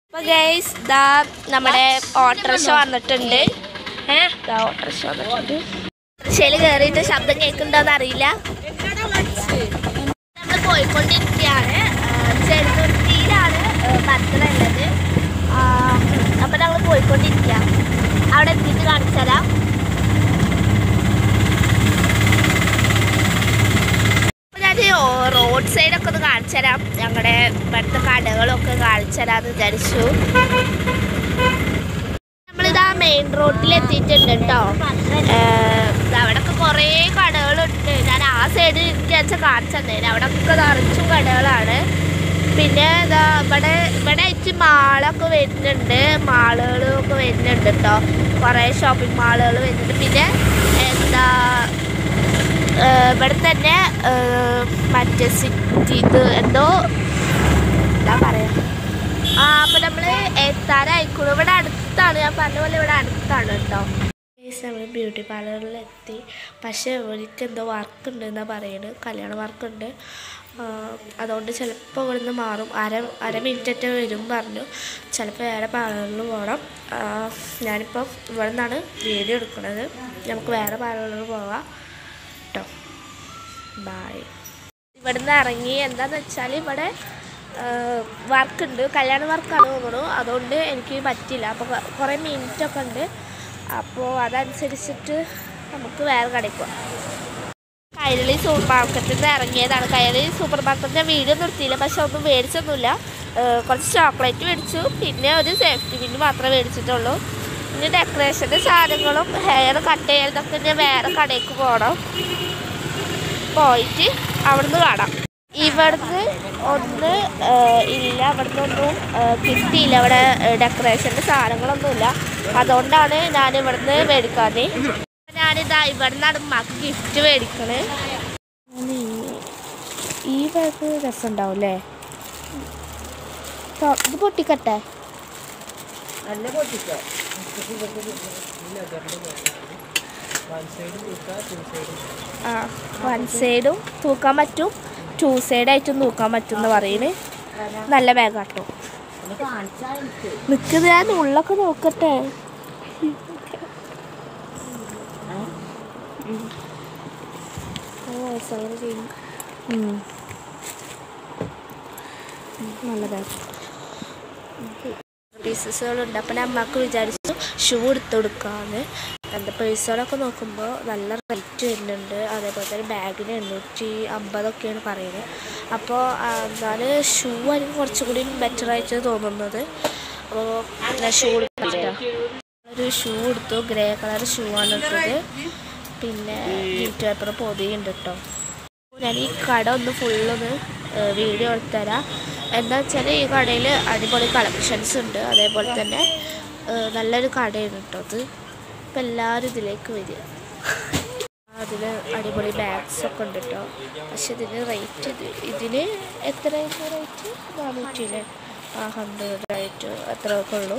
അപ്പൊ ഗൈസ് ഇതാ നമ്മുടെ ഓട്ടോറിക്ഷ വന്നിട്ടുണ്ട് ഏഹ് ഇതാ ഓട്ടോറിക്ഷ വന്നിട്ടുണ്ട് ഓട്ടോറിക്ഷയിൽ കയറിയിട്ട് ശബ്ദം കേൾക്കുന്നുണ്ടോന്ന് അറിയില്ല നമ്മൾ പോയിക്കൊണ്ടിരിക്കുകയാണ് ചെറുതുരുത്തിയിലാണ് ഭർത്തന ഉള്ളത് അപ്പൊ ഞങ്ങൾ പോയിക്കൊണ്ടിരിക്കുക അവിടെ എത്തിയിട്ട് കാണിച്ചു തരാം അപ്പൊ ഞാൻ റോഡ് സൈഡൊക്കെ ഒന്ന് കാണിച്ചു തരാം ഞങ്ങളുടെ ഇവിടുത്തെ കടകളൊക്കെ കാണിച്ചു തരാമെന്ന് വിചാരിച്ചു നമ്മളിതാ മെയിൻ റോഡിൽ എത്തിയിട്ടുണ്ട് കേട്ടോ അവിടെയൊക്കെ കുറേ കടകളുണ്ട് ഞാൻ ആ സൈഡ് വിചാരിച്ച കാണിച്ചു തന്നേന് അവിടെ ഒക്കെ നിറച്ചും കടകളാണ് പിന്നെ ഇതാ ഇവിടെ ഇവിടെ ആയിട്ട് മാളൊക്കെ വരുന്നുണ്ട് മാളുകളും ഒക്കെ വരുന്നുണ്ട് കേട്ടോ കുറേ ഷോപ്പിംഗ് മാളുകൾ വരുന്നുണ്ട് പിന്നെ എന്താ ഏഹ് ഇവിടെ തന്നെ ഏഹ് മറ്റേ സിറ്റി ഇത് എന്തോ എന്താ പറയാ ആ അപ്പൊ നമ്മള് എത്താനായിക്കോളൂ ഇവിടെ അടുത്താണ് ഞാൻ പറഞ്ഞ പോലെ ഇവിടെ അടുത്താണ് കേട്ടോ നമ്മൾ ബ്യൂട്ടി പാർലറിൽ എത്തി പക്ഷേ എനിക്ക് എന്തോ വർക്ക് ഉണ്ട് എന്നാ പറയുന്നത് കല്യാണ വർക്ക് ഉണ്ട് അതുകൊണ്ട് ചിലപ്പോൾ ഇവിടുന്ന് മാറും അര അര മിനിറ്റ് വരും പറഞ്ഞു ചിലപ്പോൾ വേറെ പാർലറിൽ പോകണം ആ, ഞാനിപ്പം ഇവിടെ നിന്നാണ് വീഡിയോ എടുക്കുന്നത് നമുക്ക് വേറെ പാർലറിൽ പോവാം കേട്ടോ ബായ് ഇവിടുന്ന് ഇറങ്ങി എന്താന്ന് വെച്ചാൽ ഇവിടെ വർക്ക് ഉണ്ട് കല്യാണ വർക്കാണ് തോന്നുന്നു അതുകൊണ്ട് എനിക്ക് പറ്റില്ല അപ്പോൾ കുറേ മിനിറ്റൊക്കെ ഉണ്ട് അപ്പോൾ അതനുസരിച്ചിട്ട് നമുക്ക് വേറെ കടയിൽ പോവാം കൈരളി സൂപ്പർ മാർക്കറ്റിൽ നിന്ന് ഇറങ്ങിയതാണ് കൈരളി സൂപ്പർ മാർക്കറ്റിൻ്റെ വീഡിയോ നിർത്തിയില്ല പക്ഷെ ഒന്നും മേടിച്ചൊന്നുമില്ല ഏഹ് കുറച്ച് ചോക്ലേറ്റ് മേടിച്ചു പിന്നെ ഒരു സേഫ്റ്റി പിന്ന് മാത്രമേ മേടിച്ചിട്ടുള്ളൂ ഇനി ഡെക്കറേഷൻ്റെ സാധനങ്ങളും ഹെയർ കട്ട് ചെയ്യാനൊക്കെ ഞാൻ വേറെ കടയിലേക്ക് പോകണം പോയിട്ട് അവിടുന്ന് കാണാം ഇവിടുന്ന് ഒന്ന് ഏഹ്, ഇല്ല ഇവിടുന്ന് ഒന്നും ഏഹ്, കിട്ടിയില്ല ഇവിടെ ഡെക്കറേഷൻ്റെ സാധനങ്ങളൊന്നുമില്ല അതുകൊണ്ടാണ് ഞാൻ ഇവിടുന്ന് മേടിക്കാറ് ഞാനിതാ ഇവിടുന്നാണ് ഉമ്മാക്ക് ഗിഫ്റ്റ് മേടിക്കണേ ഈ ബാഗ് രസമുണ്ടാവും അല്ലേ ഇത് പൊട്ടിക്കട്ടെ നല്ല പൊട്ടിക്കോ ആ വൺ സൈഡും തൂക്കാൻ പറ്റും ടു സൈഡായിട്ടും തൂക്കാൻ പറ്റും എന്ന് പറയുന്നത് നല്ല ബാഗ് കേട്ടോ ഒന്ന് കാണിച്ചാൽ എനിക്ക് നിൽക്കുന്നത് ഞാൻ ഉള്ളൊക്കെ നോക്കട്ടെ ഉം. നല്ല ബാഗ് പീസസുകളുണ്ട് അപ്പം ഞാൻ അമ്മക്ക് വിചാരിച്ചു ഷൂ എടുത്ത് കൊടുക്കാമെന്ന് എൻ്റെ പേഴ്സുകളൊക്കെ നോക്കുമ്പോൾ നല്ല റേറ്റ് വരുന്നുണ്ട് അതേപോലെ തന്നെ ബാഗിന് എണ്ണൂറ്റി അമ്പതൊക്കെയാണ് പറയുന്നത് അപ്പോൾ എന്നാൽ ഷൂ ആയിരിക്കും കുറച്ചും കൂടി ബെറ്റർ ആയിട്ട് തോന്നുന്നത് അപ്പോൾ ഞാൻ ഷൂ എടുത്തിട്ടാ ഒരു ഷൂ എടുത്തു ഗ്രേ കളർ ഷൂ ആണ് എടുത്തത് പിന്നെ ഗിഫ്റ്റ് പേപ്പർ പൊതിയുണ്ട് കേട്ടോ ഞാൻ ഈ കട ഒന്ന് ഫുള്ളൊന്ന് വീഡിയോ എടുത്തുതരാം എന്താ വെച്ചാൽ ഈ കടയിൽ അടിപൊളി കളക്ഷൻസ് ഉണ്ട് അതേപോലെ തന്നെ ഏഹ്, നല്ലൊരു കടയാണ് കേട്ടോ അത് ഇപ്പം എല്ലാവരും ഇതിലേക്ക് വരിക അതിൽ അടിപൊളി ബാഗ്സ് ഒക്കെ ഉണ്ട് കേട്ടോ പക്ഷെ ഇതിന് റേറ്റ് ഇത് ഇതിന് എത്രയായിരുന്നു റേറ്റ് നാനൂറ്റിയില്ലേ ആ ഹൺഡ്രഡ് ആയിട്ട് അത്രയൊക്കെ ഉള്ളൂ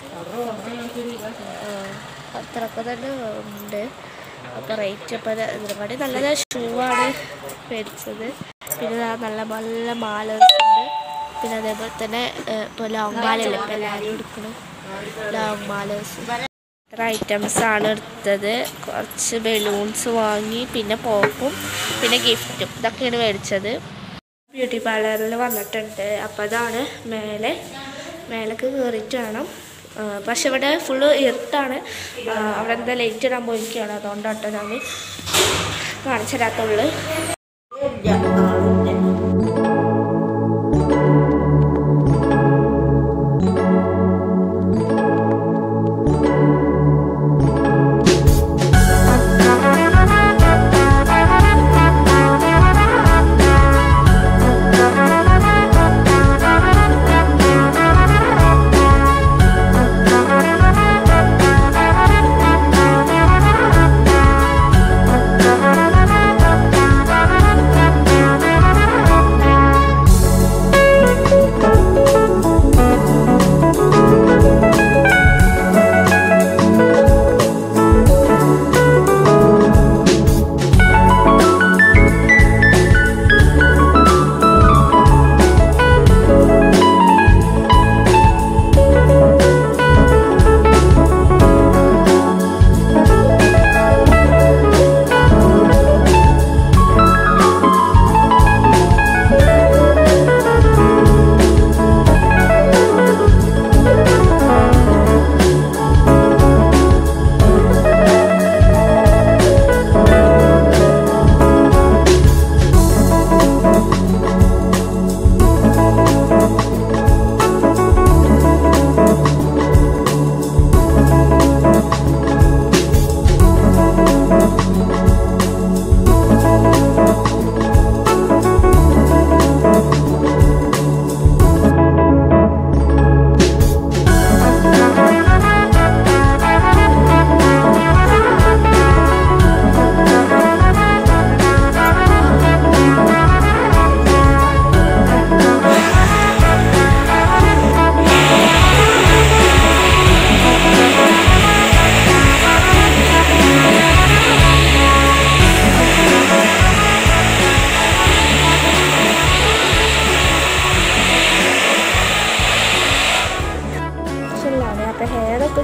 ആ, അത്രയൊക്കെ തന്നെ ഉണ്ട് അപ്പോൾ റേറ്റ് അപ്പോൾ ഇതിനെക്കാട്ടി നല്ല ഷൂ ആണ് മേടിച്ചത് പിന്നെ ദാ നല്ല നല്ല മാലേഴ്സ് ഉണ്ട് പിന്നെ അതേപോലെ തന്നെ ഇപ്പോൾ ലോങ് മാലയല്ലേ ഇപ്പോൾ എല്ലാവരും എടുക്കണം ലോങ് മാലേഴ്സ് ഇത്ര ഐറ്റംസ് ആണ് എടുത്തത് കുറച്ച് ബലൂൺസ് വാങ്ങി പിന്നെ പോപ്പും പിന്നെ ഗിഫ്റ്റും ഇതൊക്കെയാണ് മേടിച്ചത് ബ്യൂട്ടി പാർലറിൽ വന്നിട്ടുണ്ട് അപ്പോൾ അതാണ് മേലെ മേലേക്ക് കയറിയിട്ട് വേണം ആ, പക്ഷെ ഇവിടെ ഫുള്ള് ഇരുട്ടാണ് ആ, അവിടെ എന്താ ലൈറ്റ് ഇടാൻ പോയിരിക്കുകയാണ് അതുകൊണ്ടാട്ടോ ഞാൻ കാണിച്ചു തരാത്തുള്ളൂ Thank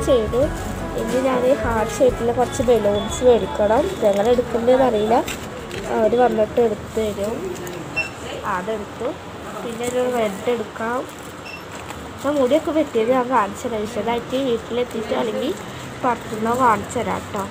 ചെയ്തു ഇനി ഞാൻ ഹാർട്ട് ഷേപ്പിൽ കുറച്ച് ബലൂൺസ് മേടിക്കണം ഞങ്ങൾ എടുക്കുന്നതെന്ന് അറിയില്ല അവർ വന്നിട്ട് എടുത്ത് തരും അതെടുത്തു പിന്നെ ഒരു റെഡ് എടുക്കാം ഞാൻ മുടിയൊക്കെ വെട്ടിയത് ഞാൻ കാണിച്ചു തരാം വിശദമായിട്ട് വീട്ടിലെത്തിയിട്ട് അല്ലെങ്കിൽ പുറത്തുനിന്നോ കാണിച്ചു തരാം കേട്ടോ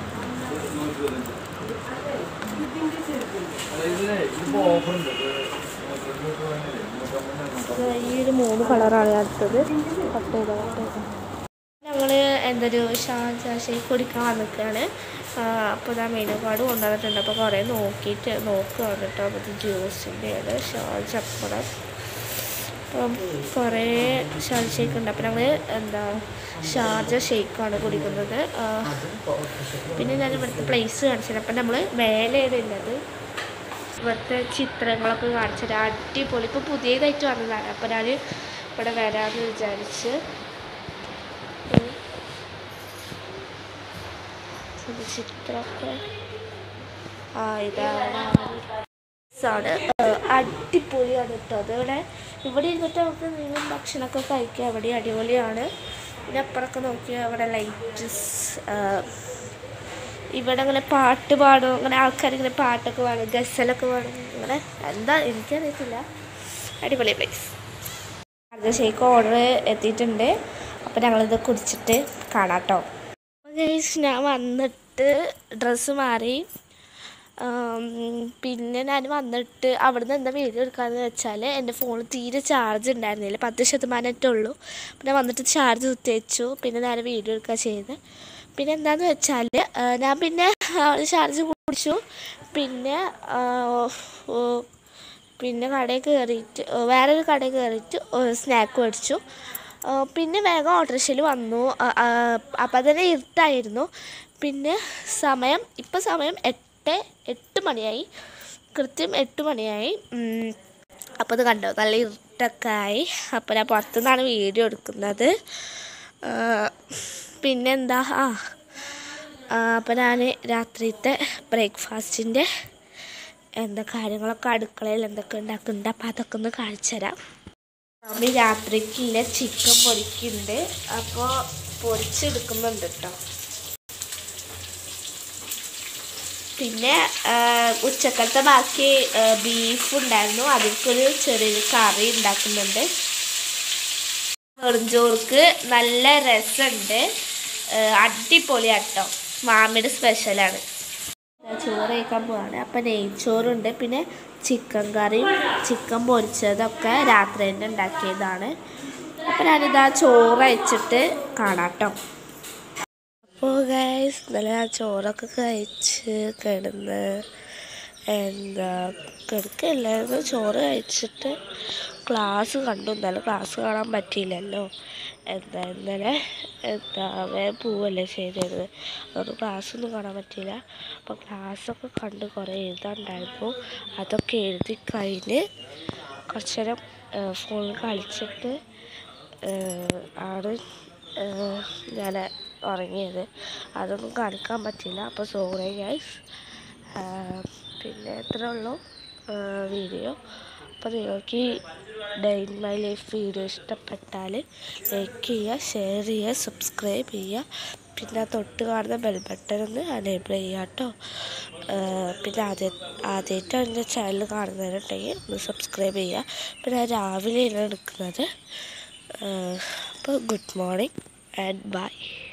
ഈ ഒരു മൂന്ന് കളറാണ് ഞാൻ എടുത്തത് കട്ട് ചെയ്ത കട്ട് ചെയ്ത ഞങ്ങൾ എന്തൊരു ഷാജ ഷേക്ക് കുടിക്കാൻ വന്നിട്ടാണ് അപ്പോൾ ഞാൻ മെനു കാർഡ് കൊണ്ടുവന്നിട്ടുണ്ട് അപ്പോൾ കുറേ നോക്കിയിട്ട് നോക്കുകയാണ് കേട്ടോ അപ്പോൾ ഇത് ജ്യൂസിൻ്റെയാണ് ഷാജ അപ്പുറം അപ്പം കുറേ ഷാജ ഷേക്ക് ഉണ്ട് അപ്പം ഞങ്ങൾ എന്താ ഷാർജ ഷേക്കാണ് കുടിക്കുന്നത് ആ, പിന്നെ ഞാൻ ഇവിടുത്തെ പ്ലേസ് കാണിച്ചത് അപ്പം നമ്മൾ മേലെയാണ് ഉള്ളത് ഇവിടുത്തെ ചിത്രങ്ങളൊക്കെ കാണിച്ചത് അടിപൊളി ഇപ്പോൾ പുതിയതായിട്ട് വന്നതാണ് അപ്പോൾ ഞാൻ ഇവിടെ വരാമെന്ന് വിചാരിച്ച് ഉം. ഇത് ചിത്രമൊക്കെ ആ ഇതാണ് ആണ് അടിപൊളിയാണ് കേട്ടോ അതിവിടെ ഇവിടെ ഇരുന്നിട്ട് നമുക്ക് നിങ്ങൾ ഭക്ഷണമൊക്കെ കഴിക്കുക അവിടെ അടിപൊളിയാണ് പിന്നെ അപ്പുറമൊക്കെ നോക്കിയാൽ അവിടെ ലൈറ്റ്സ് ഇവിടെ അങ്ങനെ പാട്ട് പാടും അങ്ങനെ ആൾക്കാർ ഇങ്ങനെ പാട്ടൊക്കെ പാടും ഗസലൊക്കെ പാടും അങ്ങനെ എന്താ എനിക്കറിയത്തില്ല അടിപൊളി പ്ലേസ് അത് ഷേക്ക് ഓർഡർ എത്തിയിട്ടുണ്ട് അപ്പോൾ ഞങ്ങളിത് കുടിച്ചിട്ട് കാണാം കേട്ടോ ഗൈസ് ഞാൻ വന്നിട്ട് ഡ്രസ്സ് മാറി ആം, പിന്നെ ഞാൻ വന്നിട്ട് അവിടുന്ന് എന്താ വീഡിയോ എടുക്കാന്ന് വെച്ചാൽ എൻ്റെ ഫോണിൽ തീരെ ചാർജ് ഉണ്ടായിരുന്നില്ല പത്ത് ശതമാനമേ ഉള്ളൂ പിന്നെ വന്നിട്ട് ചാർജ് കുത്തിവെച്ചു പിന്നെ ഞാൻ വീഡിയോ എടുക്കുക ചെയ്ത് പിന്നെ എന്താന്ന് വെച്ചാൽ ഞാൻ പിന്നെ ചാർജ് കുടിച്ചു പിന്നെ ആ, ഓ, പിന്നെ കടയിൽ കയറിയിട്ട് വേറൊരു കടയിൽ കയറിയിട്ട് സ്നാക്ക് മേടിച്ചു ആ, പിന്നെ വേഗം ഓട്ടോറിക്ഷയിൽ വന്നു അപ്പം തന്നെ ഇരുട്ടായിരുന്നു പിന്നെ സമയം ഇപ്പം സമയം എട്ട് എട്ട് മണിയായി കൃത്യം എട്ട് മണിയായി ഉം, അപ്പോൾ അത് കണ്ടോ നല്ല ഇരുട്ടൊക്കെ ആയി അപ്പോൾ ഞാൻ പുറത്തുനിന്നാണ് വീഡിയോ എടുക്കുന്നത് ആ, പിന്നെന്താ ആ അപ്പോൾ ഞാൻ രാത്രിത്തെ ബ്രേക്ക്ഫാസ്റ്റിൻ്റെ എന്താ കാര്യങ്ങളൊക്കെ അടുക്കളയിൽ എന്തൊക്കെ ഉണ്ടാക്കുന്നുണ്ട് അപ്പോൾ അതൊക്കെ ഒന്ന് കാണിച്ചു തരാം മമ്മി രാത്രിക്കില്ല ചിക്കൻ പൊരിക്കുന്നുണ്ട് അപ്പോൾ പൊരിച്ചെടുക്കുന്നുണ്ട് കേട്ടോ പിന്നെ ആ, ഉച്ചക്കലത്തെ ബാക്കി ബീഫ് ഉണ്ടായിരുന്നു അതിൽക്കൊരു ചെറിയൊരു കറി ഉണ്ടാക്കുന്നുണ്ട് വെറുംചോർക്ക് നല്ല രസമുണ്ട് അടിപൊളിയാട്ടോ മാമിയുടെ സ്പെഷ്യലാണ് ചോറ് കഴിക്കാൻ പോവാണ് അപ്പം നെയ്ച്ചോറുണ്ട് പിന്നെ ചിക്കൻ കറിയും ചിക്കൻ പൊരിച്ചതൊക്കെ രാത്രി തന്നെ ഉണ്ടാക്കിയതാണ് അപ്പം ഞാനിതാ ചോറ് അയച്ചിട്ട് കാണാം കേട്ടോ അപ്പോൾ ഗൈസ് ഇന്നലെ ആ ചോറൊക്കെ കഴിച്ച് കിടന്ന് എന്താ കിടക്കല്ലായിരുന്നു ചോറ് കഴിച്ചിട്ട് ക്ലാസ് കണ്ടു ഇന്നലെ ക്ലാസ് കാണാൻ പറ്റിയില്ലല്ലോ എന്താ ഇന്നലെ എന്താ വേഗം പോവല്ലേ ചെയ്തത് അതുകൊണ്ട് ക്ലാസ്സൊന്നും കാണാൻ പറ്റിയില്ല അപ്പോൾ ക്ലാസ്സൊക്കെ കണ്ട് കുറേ എഴുതാനുണ്ടായിരുന്നു അതൊക്കെ എഴുതി കഴിഞ്ഞ് കുറച്ച് നേരം ഫോണിൽ കളിച്ചിട്ട് ഏഹ് ആണ് ഏഹ് ഞാൻ ഉറങ്ങിയത് അതൊന്നും കാണിക്കാൻ പറ്റില്ല അപ്പോൾ സോറി ഗൈസ് പിന്നെ എത്ര ഉള്ളൂ വീഡിയോ അപ്പോൾ നിങ്ങൾക്ക് ഈ day in my life video ഇഷ്ടപ്പെട്ടാൽ ലൈക്ക് ചെയ്യുക ഷെയർ ചെയ്യുക സബ്സ്ക്രൈബ് ചെയ്യുക പിന്നെ ആ തൊട്ട് കാണുന്ന ബെൽ ബട്ടൺ ഒന്ന് അനേബിൾ ചെയ്യുക കേട്ടോ പിന്നെ ആദ്യ ആദ്യമായിട്ടാണ് എൻ്റെ ചാനൽ കാണുന്നവരുണ്ടെങ്കിൽ ഒന്ന് സബ്സ്ക്രൈബ് ചെയ്യുക പിന്നെ ഞാൻ രാവിലെയാണ് എടുക്കുന്നത് അപ്പോൾ ഗുഡ് മോർണിംഗ് ആൻഡ് ബൈ